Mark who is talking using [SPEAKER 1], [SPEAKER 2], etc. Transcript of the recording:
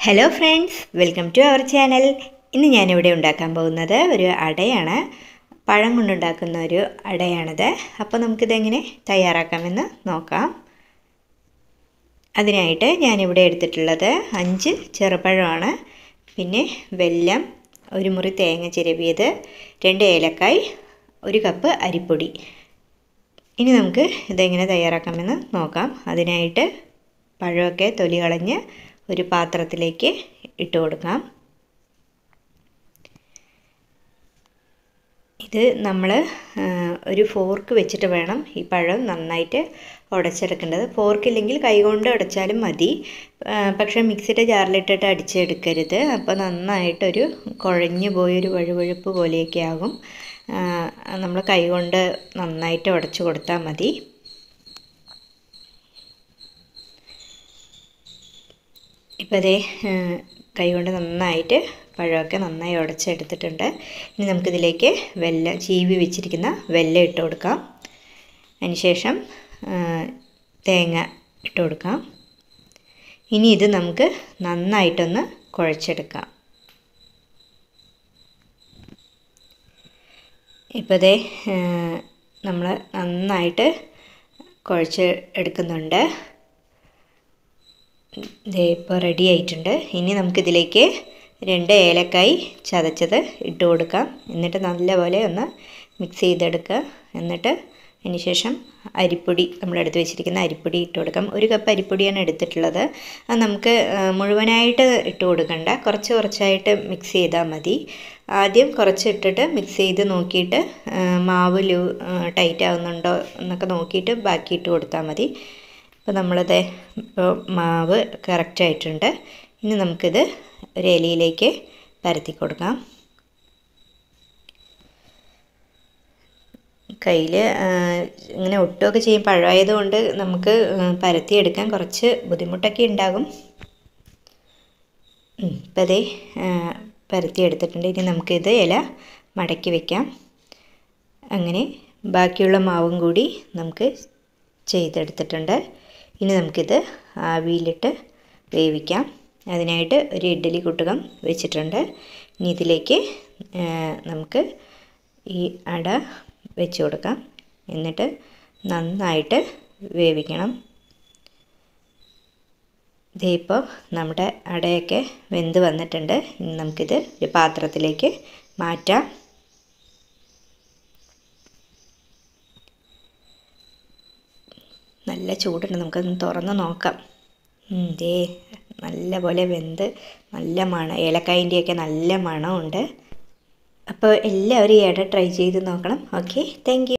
[SPEAKER 1] hello friends welcome to our channel ഇന്ന് ഞാനിവിടെ ഉണ്ടാക്കാൻ പോകുന്നത് ഒരു അടയാണ് പഴം കൊണ്ടുണ്ടാക്കുന്ന ഒരു അടയാണിത് അപ്പോൾ നമുക്കിതെങ്ങനെ തയ്യാറാക്കാമെന്ന് നോക്കാം അതിനായിട്ട് ഞാനിവിടെ എടുത്തിട്ടുള്ളത് അഞ്ച് ചെറുപഴമാണ് പിന്നെ വെല്ലം ഒരു മുറി തേങ്ങ ചിരവിയത് രണ്ട് ഏലക്കായ് ഒരു കപ്പ് അരിപ്പൊടി ഇനി നമുക്ക് ഇതെങ്ങനെ തയ്യാറാക്കാമെന്ന് നോക്കാം അതിനായിട്ട് പഴമൊക്കെ തൊലി കളഞ്ഞ് ഒരു പാത്രത്തിലേക്ക് ഇട്ട് കൊടുക്കാം ഇത് നമ്മൾ ഒരു ഫോർക്ക് വെച്ചിട്ട് വേണം ഈ പഴം നന്നായിട്ട് ഉടച്ചെടുക്കേണ്ടത് ഫോർക്കില്ലെങ്കിൽ കൈകൊണ്ട് ഉടച്ചാലും മതി പക്ഷേ മിക്സിയുടെ ജാറിലിട്ടിട്ട് അടിച്ചെടുക്കരുത് അപ്പോൾ നന്നായിട്ടൊരു കുഴഞ്ഞു പോയൊരു വഴുവഴുപ്പ് പോലെയൊക്കെ ആകും നമ്മൾ കൈകൊണ്ട് നന്നായിട്ട് ഉടച്ചു കൊടുത്താൽ മതി ഇപ്പോൾ അതേ കൈകൊണ്ട് നന്നായിട്ട് പഴമൊക്കെ നന്നായി ഉടച്ചെടുത്തിട്ടുണ്ട് ഇനി നമുക്കിതിലേക്ക് വെല്ലം ചീവി വെച്ചിരിക്കുന്ന വെല്ലം ഇട്ട് കൊടുക്കാം അതിനുശേഷം തേങ്ങ ഇട്ട് കൊടുക്കാം ഇനി ഇത് നമുക്ക് നന്നായിട്ടൊന്ന് കുഴച്ചെടുക്കാം ഇപ്പോൾ ദേ നമ്മൾ നന്നായിട്ട് കുഴച്ച് എടുക്കുന്നുണ്ട് ഇതേ ഇപ്പോൾ റെഡി ആയിട്ടുണ്ട് ഇനി നമുക്കിതിലേക്ക് രണ്ട് ഏലക്കായ് ചതച്ചത് ഇട്ട് കൊടുക്കാം എന്നിട്ട് നല്ലപോലെ ഒന്ന് മിക്സ് ചെയ്തെടുക്കുക എന്നിട്ട് അതിന് ശേഷം അരിപ്പൊടി നമ്മൾ എടുത്ത് വെച്ചിരിക്കുന്ന അരിപ്പൊടി ഇട്ട് കൊടുക്കാം ഒരു കപ്പ് അരിപ്പൊടിയാണ് എടുത്തിട്ടുള്ളത് അത് നമുക്ക് മുഴുവനായിട്ട് ഇട്ട് കൊടുക്കണ്ട കുറച്ച് കുറച്ചായിട്ട് മിക്സ് ചെയ്താൽ മതി ആദ്യം കുറച്ച് ഇട്ടിട്ട് മിക്സ് ചെയ്ത് നോക്കിയിട്ട് മാവ് ലൂ ടൈറ്റ് ആവുന്നുണ്ടോ എന്നൊക്കെ നോക്കിയിട്ട് ബാക്കി ഇട്ട് കൊടുത്താൽ മതി അപ്പോൾ നമ്മളത് ഇപ്പോൾ മാവ് കറക്റ്റായിട്ടുണ്ട് ഇനി നമുക്കിത് ഒരു ഇലയിലേക്ക് പരത്തി കൊടുക്കാം കയ്യിൽ ഇങ്ങനെ ഒട്ടുമൊക്കെ ചെയ്യും പഴമായതുകൊണ്ട് നമുക്ക് പരത്തിയെടുക്കാൻ കുറച്ച് ബുദ്ധിമുട്ടൊക്കെ ഉണ്ടാകും ഇപ്പം അതേ പരത്തിയെടുത്തിട്ടുണ്ട് ഇനി നമുക്കിത് ഇല മടക്കി വയ്ക്കാം അങ്ങനെ ബാക്കിയുള്ള മാവും കൂടി നമുക്ക് ചെയ്തെടുത്തിട്ടുണ്ട് ഇനി നമുക്കിത് ആവിയിലിട്ട് വേവിക്കാം അതിനായിട്ട് ഒരു ഇഡ്ഡലി കുട്ടകം വെച്ചിട്ടുണ്ട് ഇനി ഇതിലേക്ക് നമുക്ക് ഈ അട വെച്ച് കൊടുക്കാം എന്നിട്ട് നന്നായിട്ട് വേവിക്കണം ഇതേ ഇപ്പോൾ നമ്മുടെ അടയൊക്കെ വെന്ത് വന്നിട്ടുണ്ട് ഇനി നമുക്കിത് ഒരു പാത്രത്തിലേക്ക് മാറ്റാം നല്ല ചൂടുണ്ട് നമുക്കൊന്ന് തുറന്ന് നോക്കാം ദേ നല്ല പോലെ വെന്ത് നല്ല മണം ഏലക്കായൻ്റെയൊക്കെ നല്ല മണമുണ്ട് അപ്പോൾ എല്ലാവരും ഈ ഇട ട്രൈ ചെയ്ത് നോക്കണം ഓക്കെ താങ്ക്